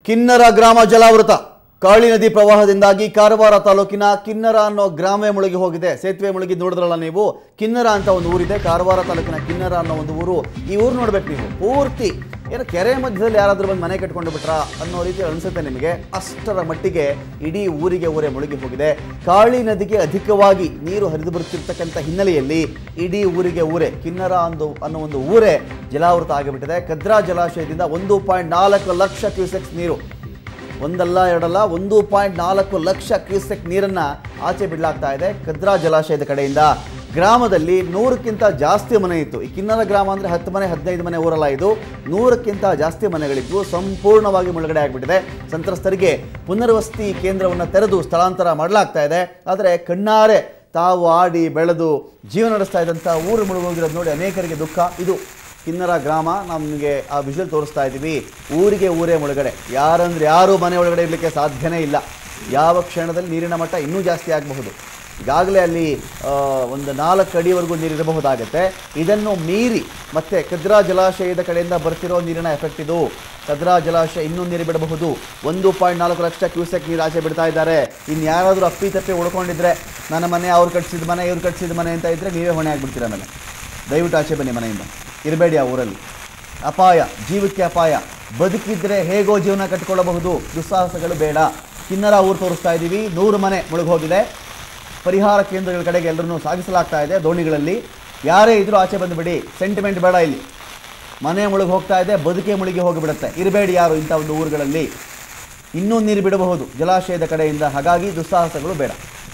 ಕಿನ್ನರ ಗ್ರಾಮ ಜಲಾವೃತ ಕಾಳಿ ನದಿ ಪ್ರವಾಹದಿಂದಾಗಿ ಕಾರವಾರ ತಾಲೂಕಿನ ಕಿನ್ನರ ಅನ್ನೋ ಗ್ರಾಮವೇ ಮುಳುಗಿ ಹೋಗಿದೆ ಸೇತುವೆ ಮುಳುಗಿ ನೋಡಿದ್ರಲ್ಲ ನೀವು ಕಿನ್ನರ ಅಂತ ಒಂದು ಊರಿದೆ ಕಾರವಾರ ತಾಲೂಕಿನ ಕಿನ್ನರ ಅನ್ನೋ ಒಂದು ಊರು ಈ ಊರು ನೋಡ್ಬೇಕು ನೀವು ಪೂರ್ತಿ ಏನೋ ಕೆರೆ ಮಧ್ಯದಲ್ಲಿ ಯಾರಾದ್ರೂ ಬಂದು ಮನೆ ಕಟ್ಕೊಂಡು ಬಿಟ್ರಾ ಅನ್ನೋ ರೀತಿ ಅನಿಸುತ್ತೆ ನಿಮಗೆ ಅಷ್ಟರ ಮಟ್ಟಿಗೆ ಇಡೀ ಊರಿಗೆ ಊರೇ ಮುಳುಗಿ ಹೋಗಿದೆ ಕಾಳಿ ನದಿಗೆ ಅಧಿಕವಾಗಿ ನೀರು ಹರಿದು ಬರುತ್ತಿರ್ತಕ್ಕಂಥ ಹಿನ್ನೆಲೆಯಲ್ಲಿ ಇಡೀ ಊರಿಗೆ ಊರೇ ಕಿನ್ನರ ಅಂದು ಅನ್ನೋ ಒಂದು ಊರೇ ಜಲಾವೃತ ಆಗಿಬಿಟ್ಟಿದೆ ಕದ್ರಾ ಜಲಾಶಯದಿಂದ ಒಂದು ಪಾಯಿಂಟ್ ನಾಲ್ಕು ಲಕ್ಷ ಕ್ಯೂಸೆಕ್ಸ್ ನೀರು ಒಂದಲ್ಲ ಎರಡಲ್ಲ ಒಂದು ಪಾಯಿಂಟ್ ನಾಲ್ಕು ಲಕ್ಷ ಕ್ಯೂಸೆಕ್ ನೀರನ್ನ ಆಚೆ ಬಿಡಲಾಗ್ತಾ ಇದೆ ಕದ್ರಾ ಜಲಾಶಯದ ಕಡೆಯಿಂದ ಗ್ರಾಮದಲ್ಲಿ ನೂರಕ್ಕಿಂತ ಜಾಸ್ತಿ ಮನೆ ಇತ್ತು ಈ ಕಿನ್ನರ ಗ್ರಾಮ ಅಂದರೆ ಹತ್ತು ಮನೆ ಹದಿನೈದು ಮನೆ ಊರಲ್ಲ ಇದು ನೂರಕ್ಕಿಂತ ಜಾಸ್ತಿ ಮನೆಗಳಿದ್ವು ಸಂಪೂರ್ಣವಾಗಿ ಮುಳುಗಡೆ ಆಗಿಬಿಟ್ಟಿದೆ ಸಂತ್ರಸ್ತರಿಗೆ ಪುನರ್ವಸತಿ ಕೇಂದ್ರವನ್ನು ತೆರೆದು ಸ್ಥಳಾಂತರ ಮಾಡಲಾಗ್ತಾ ಇದೆ ಆದರೆ ಕಣ್ಣಾರೆ ತಾವು ಆಡಿ ಬೆಳೆದು ಜೀವನ ನಡೆಸ್ತಾ ಇದ್ದಂಥ ಊರು ಮುಳುಗೋಗಿರೋದು ನೋಡಿ ಅನೇಕರಿಗೆ ದುಃಖ ಇದು ಕಿನ್ನರ ಗ್ರಾಮ ನಮಗೆ ಆ ವಿಷುವಲ್ ತೋರಿಸ್ತಾ ಇದ್ದೀವಿ ಊರಿಗೆ ಊರೇ ಮುಳುಗಡೆ ಯಾರಂದ್ರೆ ಯಾರು ಮನೆ ಒಳಗಡೆ ಇರಲಿಕ್ಕೆ ಸಾಧ್ಯನೇ ಇಲ್ಲ ಯಾವ ಕ್ಷಣದಲ್ಲಿ ನೀರಿನ ಮಟ್ಟ ಇನ್ನೂ ಜಾಸ್ತಿ ಆಗಬಹುದು ಈಗಾಗಲೇ ಅಲ್ಲಿ ಆ, ಒಂದು ನಾಲ್ಕು ಅಡಿವರೆಗೂ ನೀರಿರಬಹುದಾಗುತ್ತೆ ಇದನ್ನು ಮೀರಿ ಮತ್ತೆ ಕದ್ರಾ ಜಲಾಶಯದ ಕಡೆಯಿಂದ ಬರ್ತಿರೋ ನೀರಿನ ಎಫೆಕ್ಟ್ ಇದು ಕದ್ರಾ ಜಲಾಶಯ ಇನ್ನೂ ನೀರು ಬಿಡಬಹುದು ಒಂದು ಪಾಯಿಂಟ್ ನಾಲ್ಕು ಲಕ್ಷ ಕ್ಯೂಸೆಕ್ ನೀರು ಆಚೆ ಬಿಡ್ತಾ ಇದ್ದಾರೆ ಇನ್ನು ಯಾರಾದರೂ ಅಪ್ಪಿ ತಪ್ಪಿ ಉಳ್ಕೊಂಡಿದ್ರೆ ನನ್ನ ಮನೆ ಅವ್ರು ಕಟ್ಸಿದ ಮನೆ ಇವ್ರು ಕಟ್ಸಿದ ಮನೆ ಅಂತ ಇದ್ದರೆ ನೀವೇ ಹೊಣೆ ಆಗ್ಬಿಡ್ತೀರ ಆಮೇಲೆ ದಯವಿಟ್ಟು ಆಚೆ ಬನ್ನಿ ಮನೆಯಿಂದ ಇರಬೇಡಿ ಆ ಊರಲ್ಲಿ ಅಪಾಯ ಜೀವಕ್ಕೆ ಅಪಾಯ ಬದುಕಿದ್ರೆ ಹೇಗೋ ಜೀವನ ಕಟ್ಟಿಕೊಳ್ಳಬಹುದು ದುಸ್ಸಾಹಸಗಳು ಬೇಡ ಕಿನ್ನರ ಊರು ತೋರಿಸ್ತಾ ಇದ್ದೀವಿ ನೂರು ಮನೆ ಮುಳುಗೋಗಿದೆ ಪರಿಹಾರ ಕೇಂದ್ರಗಳ ಕಡೆಗೆ ಎಲ್ಲರನ್ನೂ ಸಾಗಿಸಲಾಗ್ತಾ ಇದೆ ದೋಣಿಗಳಲ್ಲಿ ಯಾರೇ ಇದ್ರೂ ಆಚೆ ಬಂದುಬಿಡಿ ಸೆಂಟಿಮೆಂಟ್ ಬೇಡ ಇಲ್ಲಿ ಮನೆ ಮುಳುಗಿ ಹೋಗ್ತಾ ಇದೆ ಬದುಕೆ ಮುಳುಗಿ ಹೋಗಿಬಿಡುತ್ತೆ ಇರಬೇಡಿ ಯಾರು ಇಂಥ ಒಂದು ಊರುಗಳಲ್ಲಿ ಇನ್ನೂ ನೀರು ಬಿಡಬಹುದು ಜಲಾಶಯದ ಕಡೆಯಿಂದ ಹಾಗಾಗಿ ದುಸ್ಸಾಹಸಗಳು ಬೇಡ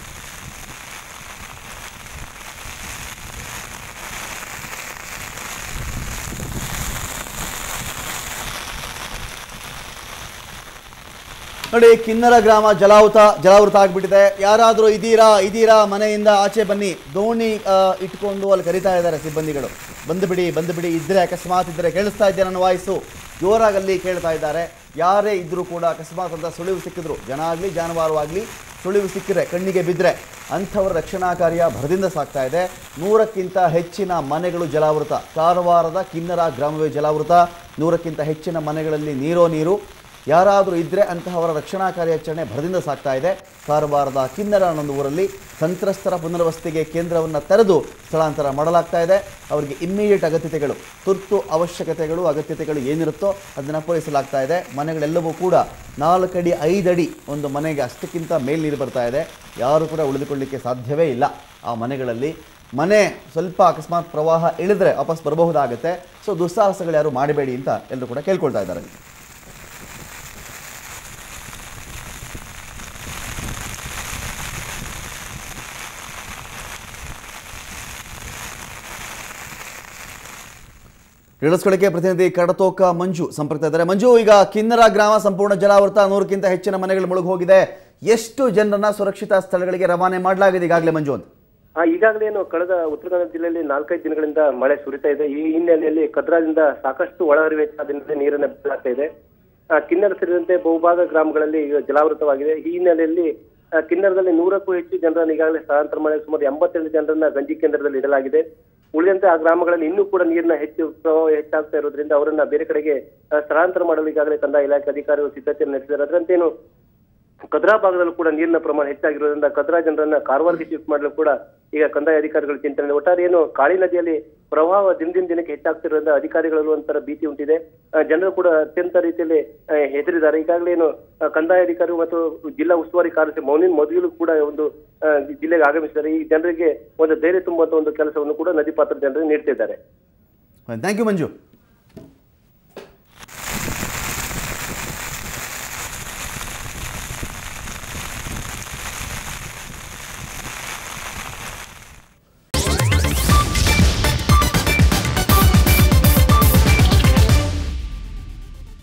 ನೋಡಿ ಕಿನ್ನರ ಗ್ರಾಮ ಜಲಾವೃತ ಜಲಾವೃತ ಆಗಿಬಿಟ್ಟಿದೆ ಯಾರಾದರೂ ಇದೀರಾ ಇದೀರಾ ಮನೆಯಿಂದ ಆಚೆ ಬನ್ನಿ ದೋಣಿ ಆ, ಇಟ್ಕೊಂಡು ಅಲ್ಲಿ ಕರಿತಾ ಇದ್ದಾರೆ ಸಿಬ್ಬಂದಿಗಳು ಬಂದು ಬಿಡಿ ಬಂದು ಬಿಡಿ ಇದ್ರೆ ಅಕಸ್ಮಾತ್ ಇದ್ದರೆ ಕೇಳಿಸ್ತಾ ಇದ್ದೆ ನನ್ನ ವಾಯ್ಸು ಜೋರಾಗಿ ಅಲ್ಲಿ ಕೇಳ್ತಾ ಇದ್ದಾರೆ ಯಾರೇ ಇದ್ದರೂ ಕೂಡ ಅಕಸ್ಮಾತ್ ಅಂತ ಸುಳಿವು ಸಿಕ್ಕಿದ್ರು ಜನ ಆಗಲಿ ಜಾನುವಾರು ಆಗಲಿ ಸುಳಿವು ಸಿಕ್ಕಿದ್ರೆ ಕಣ್ಣಿಗೆ ಬಿದ್ದರೆ ಅಂಥವರ ರಕ್ಷಣಾ ಕಾರ್ಯ ಭರದಿಂದ ಸಾಗ್ತಾ ಇದೆ ನೂರಕ್ಕಿಂತ ಹೆಚ್ಚಿನ ಮನೆಗಳು ಜಲಾವೃತ ಕಾರವಾರದ ಕಿನ್ನರ ಗ್ರಾಮವೇ ಜಲಾವೃತ ನೂರಕ್ಕಿಂತ ಹೆಚ್ಚಿನ ಮನೆಗಳಲ್ಲಿ ನೀರೋ ನೀರು ಯಾರಾದರೂ ಇದ್ದರೆ ಅಂತಹವರ ರಕ್ಷಣಾ ಕಾರ್ಯಾಚರಣೆ ಭರದಿಂದ ಸಾಗ್ತಾ ಇದೆ ಕಾರವಾರದ ಕಿನ್ನರ ಅನ್ನೊಂದು ಊರಲ್ಲಿ ಸಂತ್ರಸ್ತರ ಪುನರ್ವಸತಿಗೆ ಕೇಂದ್ರವನ್ನು ತೆರೆದು ಸ್ಥಳಾಂತರ ಮಾಡಲಾಗ್ತಾ ಇದೆ ಅವರಿಗೆ ಇಮ್ಮಿಡಿಯೇಟ್ ಅಗತ್ಯತೆಗಳು ತುರ್ತು ಅವಶ್ಯಕತೆಗಳು ಅಗತ್ಯತೆಗಳು ಏನಿರುತ್ತೋ ಅದನ್ನು ಪೂರೈಸಲಾಗ್ತಾ ಇದೆ ಮನೆಗಳೆಲ್ಲವೂ ಕೂಡ ನಾಲ್ಕಡಿ ಐದಡಿ ಒಂದು ಮನೆಗೆ ಅಷ್ಟಕ್ಕಿಂತ ಮೇಲ್ ನೀರು ಬರ್ತಾ ಇದೆ ಯಾರು ಕೂಡ ಉಳಿದುಕೊಳ್ಳಿಕ್ಕೆ ಸಾಧ್ಯವೇ ಇಲ್ಲ ಆ ಮನೆಗಳಲ್ಲಿ ಮನೆ ಸ್ವಲ್ಪ ಅಕಸ್ಮಾತ್ ಪ್ರವಾಹ ಇಳಿದ್ರೆ ವಾಪಸ್ ಬರಬಹುದಾಗುತ್ತೆ ಸೊ ದುಸ್ಸಾಹಸಗಳು ಯಾರು ಮಾಡಬೇಡಿ ಅಂತ ಎಲ್ಲರೂ ಕೂಡ ಕೇಳ್ಕೊಳ್ತಾ ಇದ್ದಾರೆ ಇಳಿಸ್ಕೊಳ್ಳಿಕ್ಕೆ ಪ್ರತಿನಿಧಿ ಕಡತೋಕ ಮಂಜು ಸಂಪರ್ಕ ಇದ್ದಾರೆ ಮಂಜು ಈಗ ಕಿನ್ನರ ಗ್ರಾಮ ಸಂಪೂರ್ಣ ಜಲಾವೃತ ನೂರಕ್ಕಿಂತ ಹೆಚ್ಚಿನ ಮನೆಗಳು ಮುಳುಗಿ ಹೋಗಿದೆ ಎಷ್ಟು ಜನರನ್ನ ಸುರಕ್ಷಿತ ಸ್ಥಳಗಳಿಗೆ ರವಾನೆ ಮಾಡಲಾಗಿದೆ ಈಗಾಗಲೇ ಮಂಜು ಅಂತ ಆ, ಈಗಾಗಲೇ ಏನು ಕಳೆದ ಉತ್ತರ ಕನ್ನಡ ಜಿಲ್ಲೆಯಲ್ಲಿ ನಾಲ್ಕೈದು ದಿನಗಳಿಂದ ಮಳೆ ಸುರಿತಾ ಇದೆ ಈ ಹಿನ್ನೆಲೆಯಲ್ಲಿ ಕದ್ರಾದಿಂದ ಸಾಕಷ್ಟು ಒಳಹರಿವು ಹೆಚ್ಚಾದ್ರಿಂದ ನೀರನ್ನು ಬಿಡಲಾಗ್ತಾ ಇದೆ ಆ, ಕಿನ್ನರ ಸೇರಿದಂತೆ ಬಹುಭಾಗ ಗ್ರಾಮಗಳಲ್ಲಿ ಈಗ ಜಲಾವೃತವಾಗಿದೆ ಈ ಹಿನ್ನೆಲೆಯಲ್ಲಿ ಆ, ಕಿನ್ನರದಲ್ಲಿ ನೂರಕ್ಕೂ ಹೆಚ್ಚು ಜನರನ್ನು ಈಗಾಗಲೇ ಸ್ಥಳಾಂತರ ಮಾಡಿ ಸುಮಾರು ಎಂಬತ್ತೆರಡು ಜನರನ್ನ ಗಂಜಿ ಕೇಂದ್ರದಲ್ಲಿ ಇಡಲಾಗಿದೆ ಉಳಿದಂತೆ ಆ ಗ್ರಾಮಗಳಲ್ಲಿ ಇನ್ನೂ ಕೂಡ ನೀರಿನ ಹೆಚ್ಚು ಪ್ರವಾಹ ಹೆಚ್ಚಾಗ್ತಾ ಇರೋದ್ರಿಂದ ಅವರನ್ನ ಬೇರೆ ಕಡೆಗೆ ಆ, ಸ್ಥಳಾಂತರ ಮಾಡಲು ಈಗಾಗಲೇ ಕಂದಾಯ ಇಲಾಖೆ ಅಧಿಕಾರಿಗಳು ಸಿದ್ಧತೆಯನ್ನು ನಡೆಸಿದ್ದಾರೆ ಅದರಂತೇನು ಕದ್ರಾ ಭಾಗದಲ್ಲೂ ಕೂಡ ನೀರಿನ ಪ್ರಮಾಣ ಹೆಚ್ಚಾಗಿರೋದ್ರಿಂದ ಕದ್ರಾ ಜನರನ್ನ ಕಾರವಾರಕ್ಕೆ ಶಿಫ್ಟ್ ಮಾಡಲು ಕೂಡ ಈಗ ಕಂದಾಯ ಅಧಿಕಾರಿಗಳು ಚಿಂತನೆ ಒಟ್ಟಾರೆ ಏನು ಕಾಳಿ ನದಿಯಲ್ಲಿ ಪ್ರವಾಹ ದಿನದಿಂದ ದಿನಕ್ಕೆ ಹೆಚ್ಚಾಗ್ತಿರೋದ್ರಿಂದ ಅಧಿಕಾರಿಗಳಲ್ಲೂ ಒಂಥರ ಭೀತಿ ಉಂಟಿದೆ ಆ, ಜನರು ಕೂಡ ಅತ್ಯಂತ ರೀತಿಯಲ್ಲಿ ಆ, ಹೆದರಿದ್ದಾರೆ ಈಗಾಗಲೇ ಏನು ಆ, ಕಂದಾಯ ಅಧಿಕಾರಿಗಳು ಮತ್ತು ಜಿಲ್ಲಾ ಉಸ್ತುವಾರಿ ಕಾರ್ಯದರ್ಶಿ ಮೌನಿನ್ ಮೊದಲು ಕೂಡ ಒಂದು ಆ, ಜಿಲ್ಲೆಗೆ ಆಗಮಿಸಿದ್ದಾರೆ ಈ ಜನರಿಗೆ ಒಂದು ಧೈರ್ಯ ತುಂಬುವಂತ ಒಂದು ಕೆಲಸವನ್ನು ಕೂಡ ನದಿ ಪಾತ್ರ ಜನರಿಗೆ ನೀಡ್ತಿದ್ದಾರೆ ಥ್ಯಾಂಕ್ ಯು ಮಂಜು